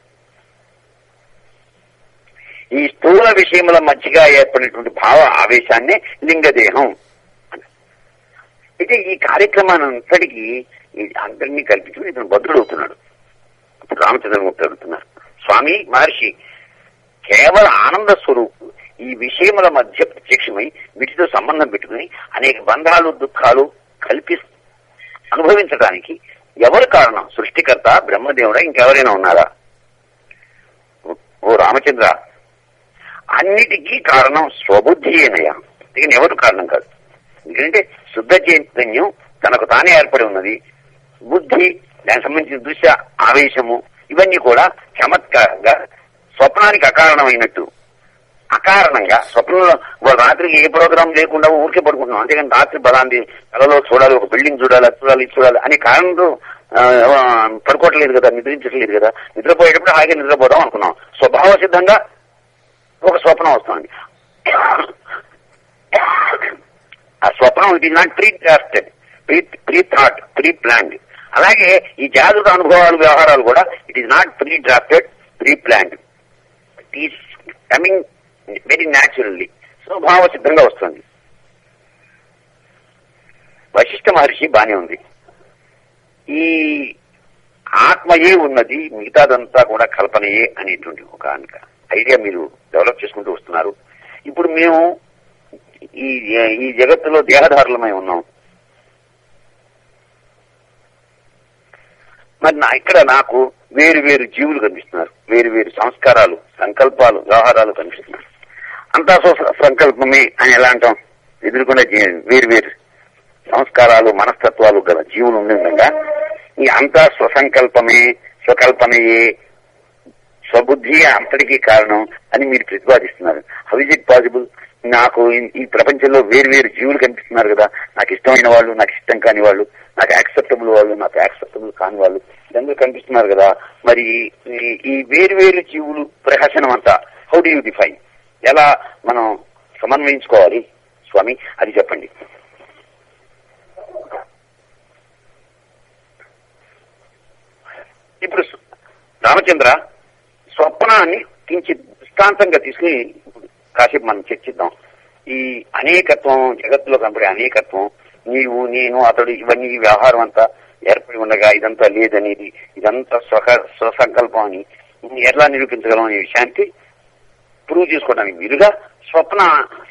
ఈ స్థూల విషయముల మధ్యగా ఏర్పడినటువంటి భావ ఆవేశాన్ని లింగదేహం అయితే ఈ కార్యక్రమాన్ని అంతటికి అందరినీ కల్పించుకుని ఇతను భద్రుడు అవుతున్నాడు ఇప్పుడు రామచంద్రమూర్తి అడుగుతున్నారు స్వామి మహర్షి కేవల ఆనంద స్వరూపు ఈ విషయముల మధ్య ప్రత్యక్షమై వీటితో సంబంధం పెట్టుకుని అనేక బంధాలు దుఃఖాలు కల్పి అనుభవించడానికి ఎవరు కారణం సృష్టికర్త బ్రహ్మదేవుడా ఇంకెవరైనా ఉన్నారా ఓ రామచంద్ర అన్నిటికీ కారణం స్వబుద్ధి అయినయా దీని ఎవరు కారణం కాదు ఎందుకంటే శుద్ధ చైతన్యం తనకు తానే ఏర్పడి ఉన్నది బుద్ధి దానికి సంబంధించిన దృశ్య ఆవేశము ఇవన్నీ కూడా చమత్కారంగా స్వప్నానికి అకారణమైనట్టు అకారణంగా స్వప్నంలో వాళ్ళ రాత్రికి ఏ ప్రోగ్రాం లేకుండా ఊరికే పడుకుంటున్నాం అంతేగాని రాత్రి బలాంది కలలో చూడాలి ఒక బిల్డింగ్ చూడాలి అది చూడాలి ఇది చూడాలి అనే కారణంతో ఆ, ఆ, పడుకోవట్లేదు కదా నిద్రించట్లేదు కదా నిద్రపోయేటప్పుడు హాయిగా నిద్రపోదాం అనుకున్నాం స్వభావ సిద్ధంగా ఒక స్వప్నం వస్తుంది ఆ స్వప్నం it is not pre drafted pre pre thought pre planned అలాగే ఈ జాగ్రత్త అనుభవాలు వ్యవహారాలు కూడా it is not pre drafted pre planned it is coming very naturally స్వభావ సిద్ధంగా వస్తుంది వశిష్ఠ మహర్షి బానే ఉంది ఈ ఆత్మయే ఉన్నది మిగతాదంతా కూడా కల్పనయే అనేటువంటి ఒక ఐడియా మీరు డెవలప్ చేసుకుంటూ వస్తున్నారు ఇప్పుడు మేము ఈ ఈ జగత్తులో దేహధారులమై ఉన్నాం మరి నా ఇక్కడ నాకు వేరు వేరు జీవులు కనిపిస్తున్నారు వేరు వేరు సంస్కారాలు సంకల్పాలు వ్యవహారాలు కనిపిస్తున్నారు అంతా స్వ- సంకల్పమే అని ఎలా అంటాం ఎదుర్కొనే జీ- వేరు వేరు సంస్కారాలు మనస్తత్వాలు గల జీవులు ఉండే విధంగా ఈ అంతా స్వసంకల్పమే స్వకల్పనయే స్వబుద్ధి అంతటికీ కారణం అని మీరు ప్రతిపాదిస్తున్నారు హౌ ఇస్ ఇట్ పాసిబుల్ నాకు ఈ- ఈ ప్రపంచంలో వేరు వేరు జీవులు కనిపిస్తున్నారు కదా నాకు ఇష్టమైన వాళ్ళు నాకు ఇష్టం కాని వాళ్ళు నాకు యాక్సెప్టబుల్ వాళ్ళు నాకు యాక్సెప్టబుల్ కాని వాళ్ళు ఇదందరూ కనిపిస్తున్నారు కదా మరి ఈ- ఈ వేరు వేరు జీవులు ప్రహసనం అంతా హౌ డు యూ డిఫైన్ ఎలా మనం సమన్వయించుకోవాలి స్వామి అది చెప్పండి ఇప్పుడు సు- రామచంద్ర స్వప్నాన్ని కించిత్ దృష్టాంతంగా తీసుకుని ఇప్పుడు కాసేపు మనం చర్చిద్దాం ఈ అనేకత్వం జగత్తులో కనపడే అనేకత్వం నీవు నేను అతడు ఇవన్నీ ఈ వ్యవహారం అంతా ఏర్పడి ఉండగా ఇదంతా లేదనేది ఇదంతా స్వక స్వసంకల్పం అని ఎట్లా నిరూపించగలం అనే విషయానికి ప్రూవ్ చేసుకోవడానికి వీలుగా స్వప్న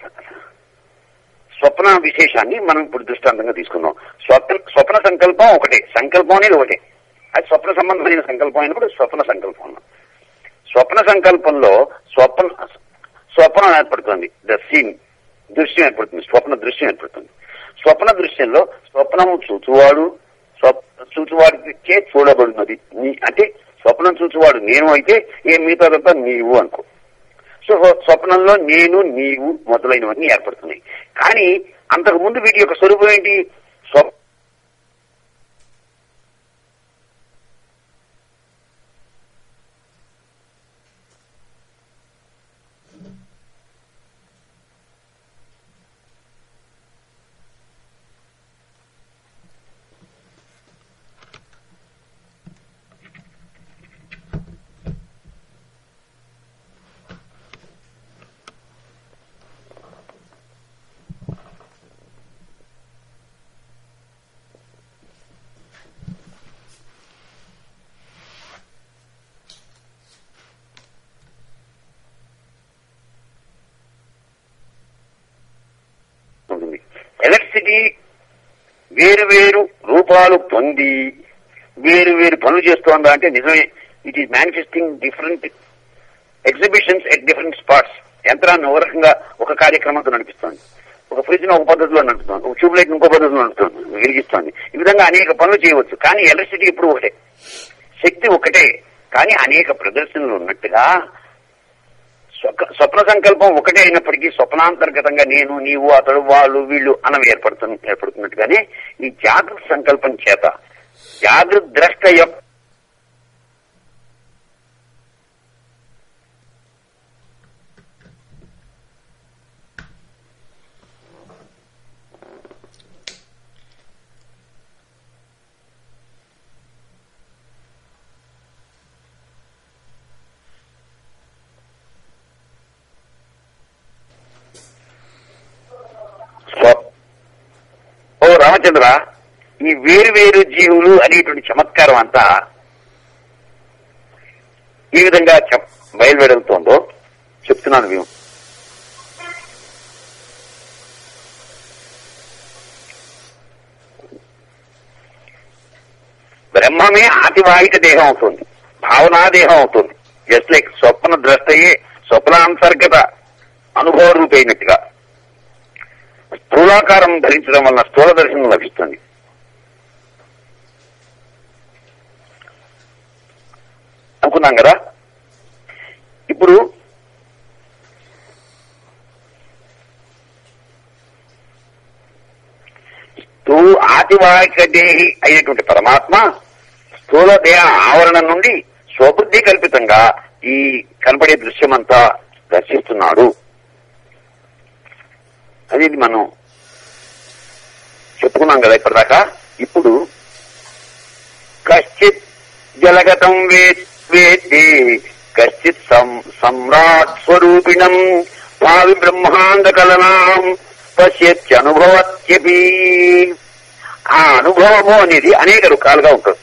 స్వప్న విశేషాన్ని మనం ఇప్పుడు దృష్టాంతంగా తీసుకుందాం స్వప్న స్వప్న సంకల్పం ఒకటే సంకల్పం అనేది ఒకటే అది స్వప్న సంబంధమైన సంకల్పం అయినప్పుడు స్వప్న సంకల్పం అన్నాం. స్వప్న సంకల్పంలో స్వప్న స్వప్నం ఏర్పడుతుంది ద సీన్ దృశ్యం ఏర్పడుతుంది స్వప్న దృశ్యం ఏర్పడుతుంది స్వప్న దృశ్యంలో స్వప్నము చూచువాడు స్వప్- చూచువాడికి చే చూడబడినది నీ అంటే స్వప్నం చూచువాడు నేను అయితే ఏ మిగతాదంతా నీవు అనుకో సో స్వప్నంలో నేను నీవు మొదలైనవన్నీ ఏర్పడుతున్నాయి కానీ అంతకు ముందు వీటి యొక్క స్వరూపం ఏంటి స్వప్ ఉంటుంది ఎలక్ట్రిసిటీ వేరు వేరు రూపాలు పొంది వేరు వేరు పనులు చేస్తోందా అంటే నిజమే it is manifesting different exhibitions at different spots యంత్రాన్ని ఒక రకంగా ఒక కార్యక్రమంతో నడిపిస్తోంది ఒక ఫ్రిడ్జ్ ను ఒక పద్ధతిలో నడుపుతోంది ఒక ట్యూబ్ లైట్ ఇంకో పద్ధతిలో నడుపుతోంది వెలిగిస్తోంది ఈ విధంగా అనేక పనులు చేయవచ్చు కానీ ఎలక్ట్రిసిటీ ఇప్పుడు ఒకటే శక్తి ఒకటే కానీ అనేక ప్రదర్శనలు ఉన్నట్టుగా స్వక- స్వప్న సంకల్పం ఒకటే అయినప్పటికీ స్వప్నాంతర్గతంగా నేను నీవు అతడు వాళ్ళు వీళ్ళు అన్నవి ఏర్పడుతు ఏర్పడుతున్నట్టుగానే ఈ జాగృత సంకల్పం చేత జాగృత ద్రష్ట యొక్క స్వ- ఓ రామచంద్ర ఈ వేరు వేరు జీవులు అనేటువంటి చమత్కారం అంతా ఈ విధంగా చెప్- బయలువెడుతోందో చెప్తున్నాను మేము బ్రహ్మమే ఆతివాహిక దేహం అవుతుంది భావనా దేహం అవుతుంది జస్ట్ లైక్ స్వప్న ద్రష్టయే స్వప్నాంతర్గత అనుభవ రూపైనట్టుగా స్థూలాకారం ధరించడం వలన స్థూల దర్శనం లభిస్తుంది అనుకున్నాం కదా ఇప్పుడు ప్రాతివాహిక దేహి అయినటువంటి పరమాత్మ స్థూల దేహ ఆవరణ నుండి స్వబుద్ధి కల్పితంగా ఈ కనపడే దృశ్యమంతా దర్శిస్తున్నాడు అనేది మనం చెప్పుకున్నాం కదా ఇప్పటిదాకా ఇప్పుడు కశ్చిత్ జలగతం వే- వేత్తి కశ్చిత్ సం- సమ్రాట్ స్వరూపిణం భావి బ్రహ్మాండ కలనాం పశ్యత్యనుభవత్యపి ఆ అనుభవము అనేది అనేక రకాలుగా ఉంటుంది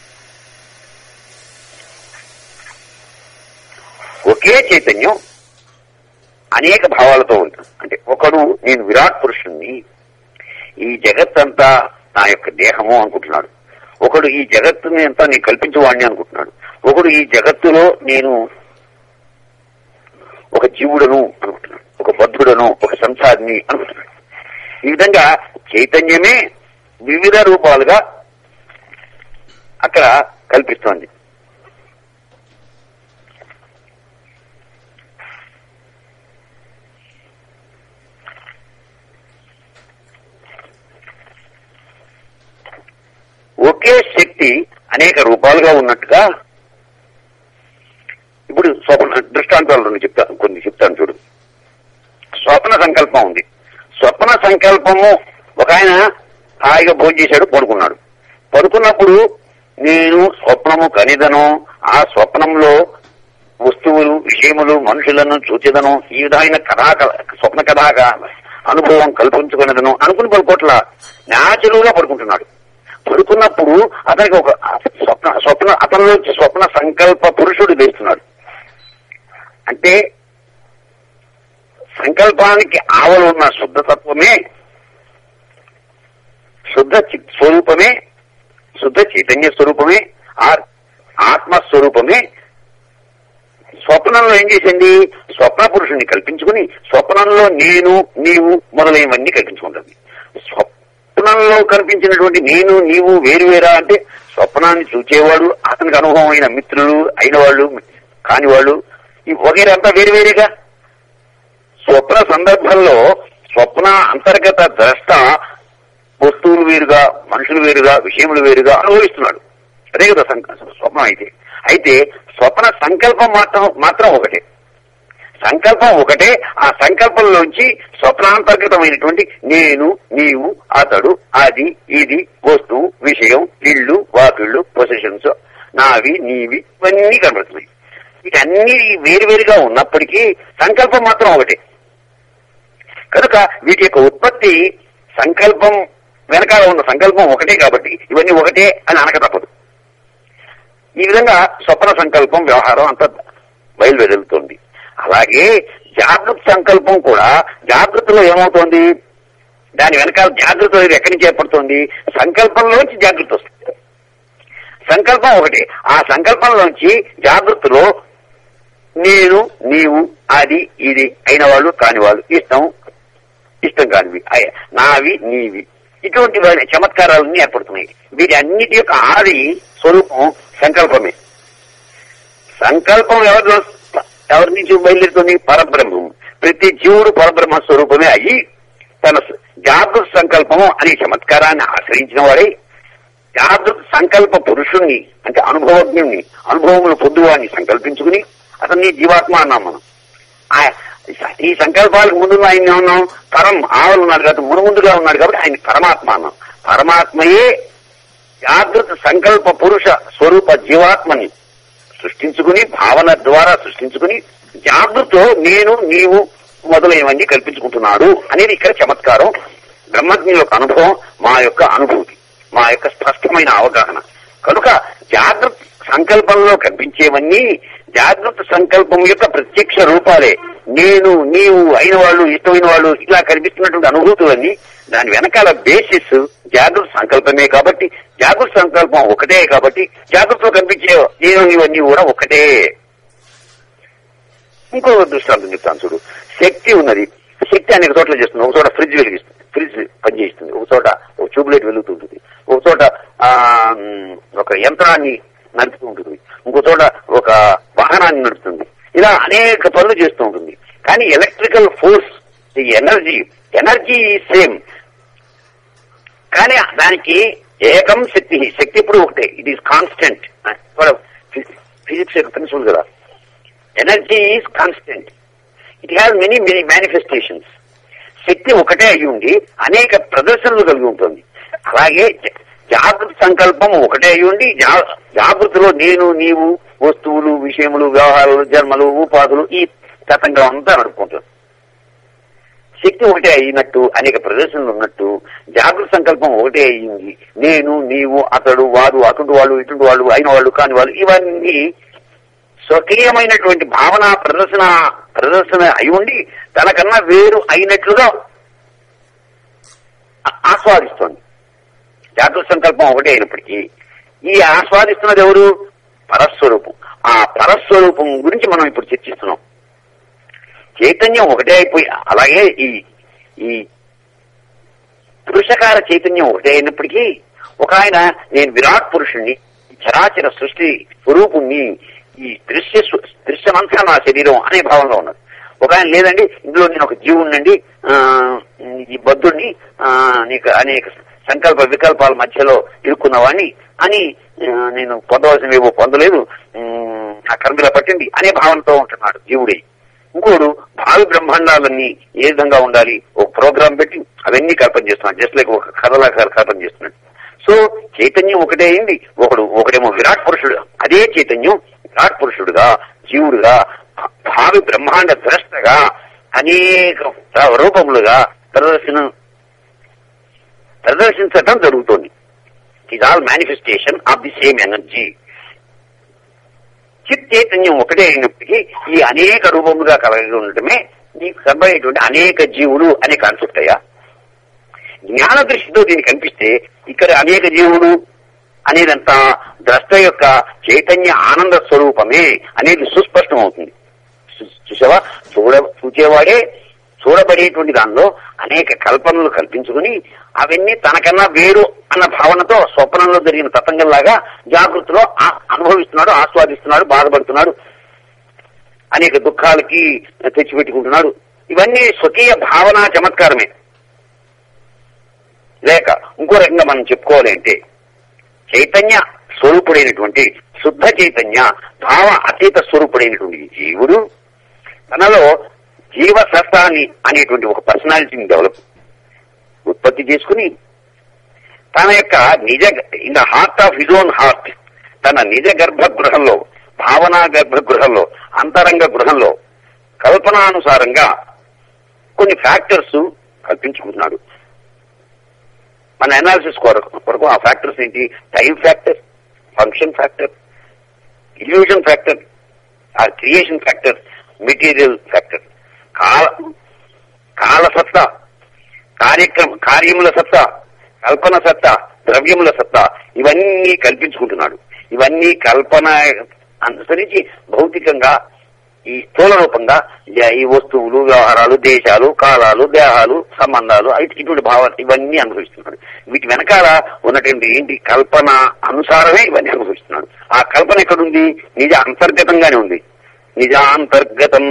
ఒకే చైతన్యం అనేక భావాలతో ఉంటుంది అంటే ఒకడు నేను విరాట్ పురుషుణ్ణి ఈ జగత్తంతా నా యొక్క దేహము అనుకుంటున్నాడు ఒకడు ఈ జగత్తుని అంతా నేను కల్పించేవాడిని అనుకుంటున్నాడు ఒకడు ఈ జగత్తులో నేను ఒక జీవుడను అనుకుంటున్నాడు ఒక బద్ధుడను ఒక సంసారిని అనుకుంటున్నాడు ఈ విధంగా చైతన్యమే వివిధ రూపాలుగా అక్కడ కల్పిస్తోంది ఒకే శక్తి అనేక రూపాలుగా ఉన్నట్టుగా ఇప్పుడు స్వప్న దృష్టాంతాలు రెండు చెప్తాను కొన్ని చెప్తాను చూడు స్వప్న సంకల్పం ఉంది స్వప్న సంకల్పము ఒక ఆయన హాయిగా భోజనం చేశాడు పడుకున్నాడు పడుకున్నప్పుడు నేను స్వప్నము కనిదను ఆ స్వప్నంలో వస్తువులు విషయములు మనుషులను చూచెదను ఈ విధమైన కథా స్వప్న కథాగా అనుభవం కల్పించుకునేదను అనుకుని పడుకోట్ల న్యాచురల్ గా పడుకుంటున్నాడు పడుకున్నప్పుడు అతనికి ఒక స్వప్న స్వప్న అతనిలో వచ్చి స్వప్న సంకల్ప పురుషుడు వేస్తున్నాడు అంటే సంకల్పానికి ఆవలు ఉన్న శుద్ధ తత్వమే శుద్ధ చిత్ స్వరూపమే శుద్ధ చైతన్య స్వరూపమే ఆ- ఆత్మస్వరూపమే స్వప్నంలో ఏం చేసింది స్వప్న పురుషుణ్ణి కల్పించుకుని స్వప్నంలో నేను నీవు మొదలైనవన్నీ కల్పించుకుంటుంది స్వప్నంలో కనిపించినటువంటి నేను నీవు వేరువేరా అంటే స్వప్నాన్ని చూచేవాడు అతనికి అనుభవం అయిన మిత్రులు అయిన వాళ్ళు కాని వాళ్ళు ఈ వగైరా అంతా వేరువేరేగా స్వప్న సందర్భంలో స్వప్న అంతర్గత ద్రష్ట వస్తువులు వేరుగా మనుషులు వేరుగా విషయములు వేరుగా అనుభవిస్తున్నాడు అదే కదా సంక- స్వప్నం అయితే అయితే స్వప్న సంకల్పం మాత్రం మాత్రం ఒకటే సంకల్పం ఒకటే ఆ సంకల్పంలోంచి స్వప్నాంతర్గతమైనటువంటి నేను నీవు అతడు అది ఇది వస్తువు విషయం ఇళ్ళు వాకిళ్ళు పొజిషన్స్ నావి నీవి ఇవన్నీ కనబడుతున్నాయి వీటన్ని వేరువేరుగా ఉన్నప్పటికీ సంకల్పం మాత్రం ఒకటే కనుక వీటి యొక్క ఉత్పత్తి సంకల్పం వెనకాల ఉన్న సంకల్పం ఒకటే కాబట్టి ఇవన్నీ ఒకటే అని అనక తప్పదు ఈ విధంగా స్వప్న సంకల్పం వ్యవహారం అంతా బయలువెదులుతోంది అలాగే జాగృత సంకల్పం కూడా జాగృతిలో ఏమవుతోంది దాని వెనకాల జాగృత అనేది ఎక్కడి నుంచి ఏర్పడుతోంది సంకల్పంలోంచి జాగృతి వస్తుంది సంకల్పం ఒకటే ఆ సంకల్పంలోంచి జాగృతిలో నేను నీవు అది ఇది అయిన వాళ్ళు కాని వాళ్ళు ఇష్టం ఇష్టం కానివి అయ- నావి నీవి ఇటువంటి వారి చమత్కారాలన్నీ ఏర్పడుతున్నాయి వీటి అన్నిటి యొక్క ఆది స్వరూపం సంకల్పమే సంకల్పం ఎవరి ఎవరి నుంచి బయలుదేరుతుంది పరబ్రహ్మం ప్రతి జీవుడు పరబ్రహ్మ స్వరూపమే అయ్యి తన స- జాగృత సంకల్పము అనే చమత్కారాన్ని ఆశ్రయించిన వాడే జాగృత సంకల్ప పురుషుణ్ణి అంటే అనుభవజ్ఞుణ్ణి అనుభవములు పొందువాన్ని సంకల్పించుకుని అతన్ని జీవాత్మ అన్నాం మనం ఆ- ఈ సంకల్పాలకు ముందు ఆయన ఉన్నాం పరం ఆవలు ఉన్నాడు కాబట్టి ముందు ముందుగా ఉన్నాడు కాబట్టి ఆయన పరమాత్మ అన్నాం పరమాత్మయే జాగృత సంకల్ప పురుష స్వరూప జీవాత్మని సృష్టించుకుని భావన ద్వారా సృష్టించుకుని జాగృతో నేను నీవు మొదలైనవన్నీ కల్పించుకుంటున్నాడు అనేది ఇక్కడ చమత్కారం బ్రహ్మజ్ఞ యొక్క అనుభవం మా యొక్క అనుభూతి మా యొక్క స్పష్టమైన అవగాహన కనుక జాగృత సంకల్పంలో కనిపించేవన్నీ జాగృత సంకల్పం యొక్క ప్రత్యక్ష రూపాలే నేను నీవు అయిన వాళ్ళు ఇష్టమైన వాళ్ళు ఇలా కనిపిస్తున్నటువంటి అనుభూతులన్నీ దాని వెనకాల బేసిస్ జాగృత సంకల్పమే కాబట్టి జాగృత సంకల్పం ఒకటే కాబట్టి జాగృతలో కనిపించే నేను నీవన్నీ కూడా ఒకటే ఇంకో దృష్టాంతం చెప్తాను చూడు శక్తి ఉన్నది శక్తి అనేక చోట్ల చేస్తుంది ఒక చోట ఫ్రిడ్జ్ వెలిగిస్తుంది ఫ్రిడ్జ్ పనిచేస్తుంది ఒక చోట ఒక ట్యూబ్లైట్ వెలుగుతుంటుంది ఒక చోట ఆ, మ్, ఒక యంత్రాన్ని నడుపుతూ ఉంటుంది ఇంకో చోట ఒక వాహనాన్ని నడుపుతుంది ఇలా అనేక పనులు చేస్తూ ఉంటుంది కానీ ఎలక్ట్రికల్ ఫోర్స్ ఈ ఎనర్జీ ఎనర్జీ సేమ్ కానీ దానికి ఏకం శక్తి శక్తి ఇప్పుడు ఒకటే ఇట్ ఈస్ కాన్స్టెంట్ ఫిజిక్స్ యొక్క ప్రిన్సిపల్ కదా energy is constant it has many many manifestations శక్తి ఒకటే అయి ఉండి అనేక ప్రదర్శనలు కలిగి ఉంటుంది అలాగే జ- జాగృతి సంకల్పం ఒకటే అయి ఉండి జా- జాగృతిలో నేను నీవు వస్తువులు విషయములు వ్యవహారాలు జన్మలు ఉపాధులు ఈ తతంగం అంతా నడుపుకుంటుంది శక్తి ఒకటే అయినట్టు అనేక ప్రదర్శనలు ఉన్నట్టు జాగృత సంకల్పం ఒకటే అయింది నేను నీవు అతడు వారు అటువంటి వాళ్ళు ఇటువంటి వాళ్ళు అయిన వాళ్ళు కాని వాళ్ళు ఇవన్నీ స్వకీయమైనటువంటి భావన ప్రదర్శన ప్రదర్శన అయి ఉండి తనకన్నా వేరు అయినట్లుగా ఆ- ఆస్వాదిస్తోంది జాగృత సంకల్పం ఒకటే అయినప్పటికీ ఈ ఆస్వాదిస్తున్నది ఎవరు పరస్వరూపం ఆ పరస్వరూపం గురించి మనం ఇప్పుడు చర్చిస్తున్నాం చైతన్యం ఒకటే అయిపోయి అలాగే ఈ ఈ పురుషకార చైతన్యం ఒకటే అయినప్పటికీ ఒక ఆయన నేను విరాట్ పురుషుణ్ణి ఈ చరాచర సృష్టి స్వరూపుణ్ణి ఈ దృశ్య స్వ- దృశ్యమంతా నా శరీరం అనే భావంలో ఉన్నది ఒక ఆయన లేదండి ఇందులో నేను ఒక జీవుణ్ణండి ఆ, ఈ బద్ధుణ్ణి ఆ, నీకు అనేక సంకల్ప వికల్పాల మధ్యలో ఇరుక్కున్నవాణ్ణి అని ఆ, నేను పొందవలసినవేవో పొందలేదు ఉమ్, నా కర్మిలా పట్టింది అనే భావనతో ఉంటున్నాడు జీవుడి ఇంకోడు భావి బ్రహ్మాండాలన్నీ ఏ విధంగా ఉండాలి ఒక ప్రోగ్రామ్ పెట్టి అవన్నీ కల్పన చేస్తున్నాడు జస్ట్ లైక్ ఒక కథలా కల్పన చేస్తున్నాడు సో చైతన్యం ఒకటే అయింది ఒకడు ఒకడేమో విరాట్ పురుషుడు అదే చైతన్యం విరాట్ పురుషుడుగా జీవుడుగా భా- భావి బ్రహ్మాండ ద్రష్టగా అనేక రూపములుగా ప్రదర్శన ప్రదర్శించటం జరుగుతోంది it all manifestation of the same energy చిత్ చైతన్యం ఒకటే అయినప్పటికీ ఈ అనేక రూపములుగా కలిగి ఉండటమే నీకు సంభవించేటువంటి అనేక జీవులు అనే కాన్సెప్ట్ అయ్యా జ్ఞాన దృష్టితో దీన్ని కనిపిస్తే ఇక్కడ అనేక జీవులు అనేదంతా ద్రష్ట యొక్క చైతన్య ఆనంద స్వరూపమే అనేది సుస్పష్టం అవుతుంది చూ- చూసావా చూడ చూచేవాడే చూడబడేటువంటి దానిలో అనేక కల్పనలు కల్పించుకుని అవన్నీ తనకన్నా వేరు అన్న భావనతో స్వప్నంలో జరిగిన తతంగంలాగా జాగృతిలో ఆ- అనుభవిస్తున్నాడు ఆస్వాదిస్తున్నాడు బాధపడుతున్నాడు అనేక దుఃఖాలకి తెచ్చిపెట్టుకుంటున్నాడు ఇవన్నీ స్వకీయ భావన చమత్కారమే లేక ఇంకో రకంగా మనం చెప్పుకోవాలి అంటే చైతన్య స్వరూపుడైనటువంటి శుద్ధ చైతన్య భావ అతీత స్వరూపుడైనటువంటి ఈ జీవుడు తనలో జీవ సత్తాని అనేటువంటి ఒక పర్సనాలిటీని డెవలప్ ఉత్పత్తి చేసుకుని తన యొక్క నిజ in the heart of his own heart తన నిజ గర్భగృహంలో భావనా గర్భగృహంలో అంతరంగ గృహంలో కల్పనానుసారంగా కొన్ని ఫ్యాక్టర్స్ కల్పించుకుంటున్నాడు మన అనాలిసిస్ కొరకు కొరకు ఆ ఫ్యాక్టర్స్ ఏంటి time factor function factor illusion factor ఆ క్రియేషన్ ఫ్యాక్టర్ మెటీరియల్ ఫ్యాక్టర్ కాల కాల సత్తా కార్యక్రమ కార్యముల సత్తా కల్పన సత్తా ద్రవ్యముల సత్తా ఇవన్నీ కల్పించుకుంటున్నాడు ఇవన్నీ కల్పన అనుసరించి భౌతికంగా ఈ స్థూల రూపంగా ఈ- ఈ వస్తువులు వ్యవహారాలు దేశాలు కాలాలు దేహాలు సంబంధాలు అయి- ఇటువంటి భావాలు ఇవన్నీ అనుభవిస్తున్నాడు వీటి వెనకాల ఉన్నటువంటి ఏంటి కల్పన అనుసారమే ఇవన్నీ అనుభవిస్తున్నాడు ఆ కల్పన ఎక్కడుంది నిజ అంతర్గతంగానే ఉంది నిజాంతర్గతం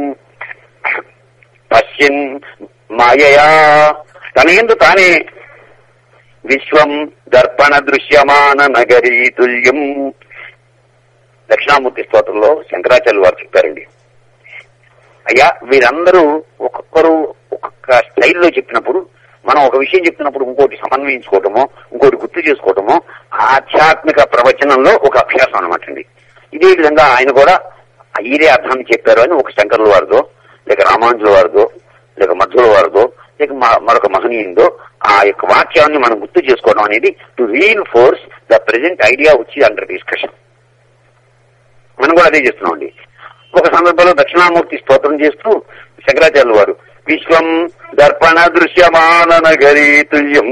పశ్యన్ మాయయా తన ఎందు తానే విశ్వం దర్పణ దృశ్యమాన నగరీ తుల్యం దక్షిణామూర్తి స్తోత్రంలో శంకరాచార్య వారు చెప్పారండి అయ్యా వీరందరూ ఒక్కొక్కరు ఒక్కొక్క స్టైల్లో చెప్పినప్పుడు మనం ఒక విషయం చెప్తున్నప్పుడు ఇంకోటి సమన్వయించుకోవటమో ఇంకోటి గుర్తు చేసుకోవటమో ఆధ్యాత్మిక ప్రవచనంలో ఒక అభ్యాసం అనమాట అండి ఇదే విధంగా ఆయన కూడా ఈరే అర్థాన్ని చెప్పారు అని ఒక శంకరుల వారిదో లేక రామానుజుల వారిదో లేక మధ్యుల వారిదో లేక మ- మరొక మహనీయుందో ఆ యొక్క వాక్యాన్ని మనం గుర్తు చేసుకోవడం అనేది to reinforce the present idea వచ్చి అండర్ డిస్కషన్ మనం కూడా అదే చేస్తున్నామండి ఒక సందర్భంలో దక్షిణామూర్తి స్తోత్రం చేస్తూ శంకరాచార్యుల వారు విశ్వం దర్పణ దృశ్యమాన నగరీ తుల్యం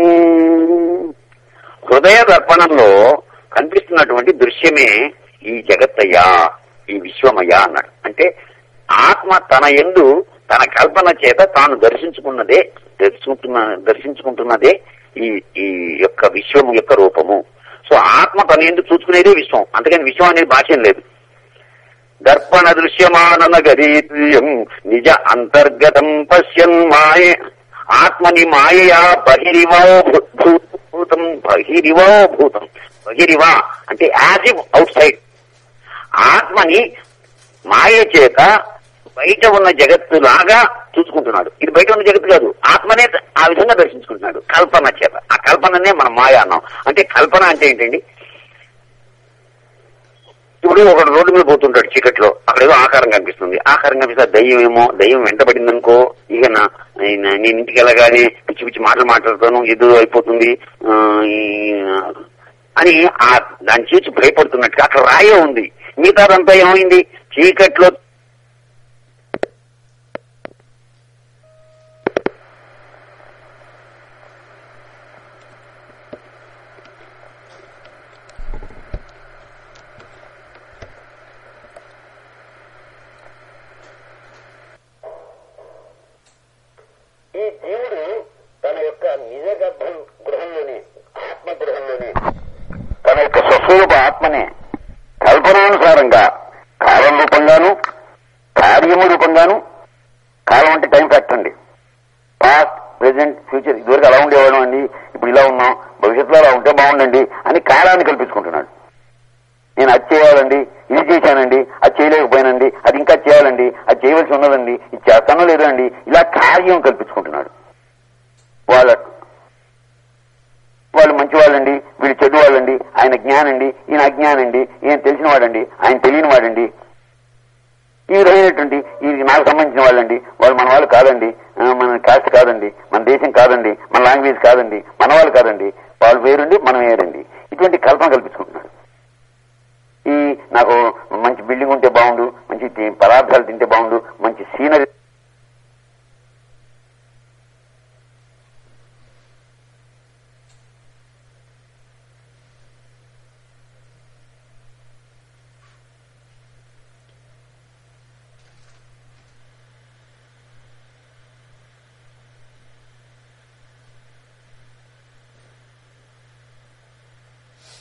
హృదయ దర్పణంలో కనిపిస్తున్నటువంటి దృశ్యమే ఈ జగత్తయ్యా ఈ విశ్వమయ్యా అన్నాడు అంటే ఆత్మ తన ఎందు తన కల్పన చేత తాను దర్శించుకున్నదే దర్శించుకుంటున్న దర్శించుకుంటున్నదే ఈ ఈ యొక్క విశ్వం యొక్క రూపము సో ఆత్మ తన ఎందు చూసుకునేదే విశ్వం అంతకని విశ్వం అనేది భాష ఏం లేదు దర్పణ దృశ్యమానన గరీయం నిజ అంతర్గతం పశ్యన్ మాయ ఆత్మని మాయయా బహిరివో భూ భూతం బహిరివో భూతం బహిరివా అంటే యాజ్ ఇఫ్ అవుట్ సైడ్ ఆత్మని మాయ చేత బయట ఉన్న జగత్తు లాగా చూసుకుంటున్నాడు ఇది బయట ఉన్న జగత్తు కాదు ఆత్మనే ఆ విధంగా దర్శించుకుంటున్నాడు కల్పన చేత ఆ కల్పననే మనం మాయ అన్నాం అంటే కల్పన అంటే ఏంటండి ఇప్పుడు ఒకడు రోడ్డు మీద పోతుంటాడు చీకట్లో అక్కడ ఏదో ఆకారం కనిపిస్తుంది ఆకారం కనిపిస్తే ఆ దయ్యం ఏమో దయ్యం వెంటబడింది అనుకో ఇక నా నా- నేను ఇంటికి వెళ్ళగానే పిచ్చి పిచ్చి మాటలు మాట్లాడతాను ఏదో అయిపోతుంది ఆ, ఈ- అని ఆ దాన్ని చూసి భయపడుతున్నట్టుగా అక్కడ రాయే ఉంది మిగతాదంతా ఏమైంది చీకట్లో ఈ దేవుడు తన యొక్క నిజ గర్భ గృహంలోనే ఆత్మ గృహంలోనే తన యొక్క స్వస్వరూప ఆత్మనే కల్పనానుసారంగా కాలం రూపంగాను కార్యము రూపంగాను కాలం అంటే టైం ఫ్యాక్టర్ అండి పాస్ట్ ప్రెసెంట్ ఫ్యూచర్ ఇదివరకు అలా ఉండేవాడు అండి ఇప్పుడు ఇలా ఉన్నాం భవిష్యత్తులో అలా ఉంటే బాగుండండి అని కాలాన్ని కల్పించుకుంటున్నాడు నేను అది చేయాలండి ఇది చేశానండి అది చేయలేకపోయానండి అది ఇంకా చేయాలండి అది చేయవలసి ఉన్నదండి ఇది చేస్తానో లేదండి ఇలా కార్యం కల్పించుకుంటున్నాడు వాళ్ళ వాళ్ళు మంచి వాళ్ళండి వీళ్ళు చెడు వాళ్ళండి ఆయన జ్ఞానండి ఈయన అజ్ఞానండి ఈయన తెలిసిన వాడండి ఆయన తెలియని వాడండి ఈ విధమైనటువంటి ఇది నాకు సంబంధించిన వాళ్ళండి వాళ్ళు మన వాళ్ళు కాదండి ఆ, మన కాస్ట్ కాదండి మన దేశం కాదండి మన లాంగ్వేజ్ కాదండి మన వాళ్ళు కాదండి వాళ్ళు వేరండి మనం వేరండి ఇటువంటి కల్పన కల్పించుకుంటున్నాడు ఈ నాకు మంచి బిల్డింగ్ ఉంటే బాగుండు మంచి తి- పదార్థాలు తింటే బాగుండు మంచి సీనరీ